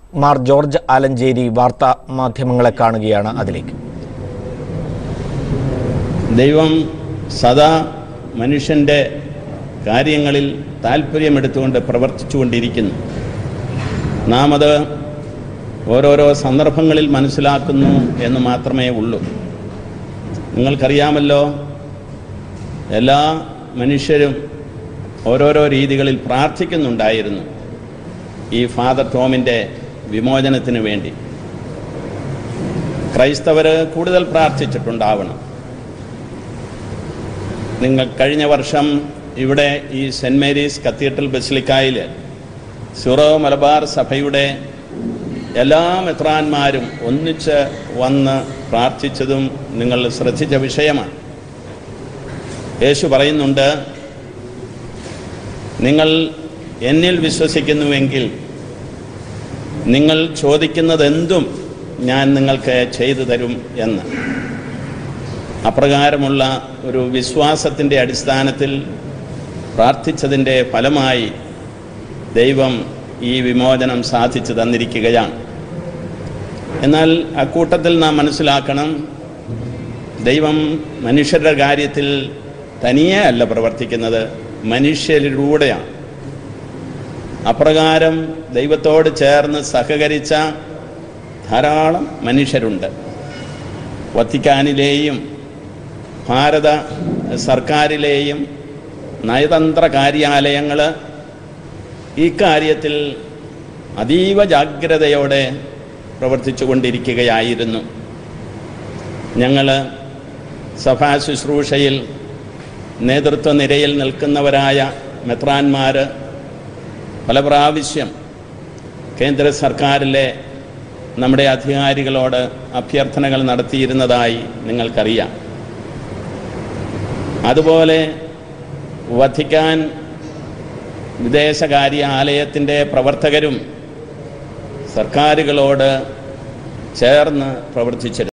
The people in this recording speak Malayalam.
മാർ ജോർജ് ആലഞ്ചേരി വാർത്താ മാധ്യമങ്ങളെ കാണുകയാണ് അതിലേക്ക് ദൈവം സദാ മനുഷ്യൻ്റെ കാര്യങ്ങളിൽ താല്പര്യമെടുത്തുകൊണ്ട് പ്രവർത്തിച്ചുകൊണ്ടിരിക്കുന്നു നാം അത് ഓരോരോ സന്ദർഭങ്ങളിൽ മനസ്സിലാക്കുന്നു എന്ന് മാത്രമേ ഉള്ളൂ നിങ്ങൾക്കറിയാമല്ലോ എല്ലാ മനുഷ്യരും ഓരോരോ രീതികളിൽ പ്രാർത്ഥിക്കുന്നുണ്ടായിരുന്നു ഈ ഫാദർ ടോമിൻ്റെ വിമോചനത്തിന് വേണ്ടി ക്രൈസ്തവർ കൂടുതൽ പ്രാർത്ഥിച്ചിട്ടുണ്ടാവണം നിങ്ങൾ കഴിഞ്ഞ വർഷം ഇവിടെ ഈ സെൻറ് മേരീസ് കത്തീഡ്രൽ ബസിലിക്കായിൽ സിറോ മലബാർ സഭയുടെ എല്ലാ മെത്രാന്മാരും ഒന്നിച്ച് വന്ന് പ്രാർത്ഥിച്ചതും നിങ്ങൾ ശ്രദ്ധിച്ച വിഷയമാണ് യേശു പറയുന്നുണ്ട് നിങ്ങൾ എന്നിൽ വിശ്വസിക്കുന്നുവെങ്കിൽ നിങ്ങൾ ചോദിക്കുന്നതെന്തും ഞാൻ നിങ്ങൾക്ക് ചെയ്തു തരും എന്ന് അപ്രകാരമുള്ള ഒരു വിശ്വാസത്തിൻ്റെ അടിസ്ഥാനത്തിൽ പ്രാർത്ഥിച്ചതിൻ്റെ ഫലമായി ദൈവം ഈ വിമോചനം സാധിച്ചു തന്നിരിക്കുകയാണ് എന്നാൽ അക്കൂട്ടത്തിൽ നാം മനസ്സിലാക്കണം ദൈവം മനുഷ്യരുടെ കാര്യത്തിൽ തനിയെ അല്ല പ്രവർത്തിക്കുന്നത് മനുഷ്യരിലൂടെയാണ് അപ്രകാരം ദൈവത്തോട് ചേർന്ന് സഹകരിച്ച ധാരാളം മനുഷ്യരുണ്ട് വത്തിക്കാനിലെയും ഭാരത സർക്കാരിലെയും നയതന്ത്ര കാര്യാലയങ്ങൾ ഈ കാര്യത്തിൽ അതീവ ജാഗ്രതയോടെ പ്രവർത്തിച്ചു കൊണ്ടിരിക്കുകയായിരുന്നു ഞങ്ങൾ സഭാ ശുശ്രൂഷയിൽ നേതൃത്വ നിരയിൽ നിൽക്കുന്നവരായ മെത്രാന്മാർ പല പ്രാവശ്യം കേന്ദ്ര സർക്കാരിലെ നമ്മുടെ അധികാരികളോട് അഭ്യർത്ഥനകൾ നടത്തിയിരുന്നതായി നിങ്ങൾക്കറിയാം അതുപോലെ വത്തിക്കാൻ വിദേശകാര്യ ആലയത്തിൻ്റെ പ്രവർത്തകരും സർക്കാരുകളോട് ചേർന്ന് പ്രവർത്തിച്ചിരുന്നു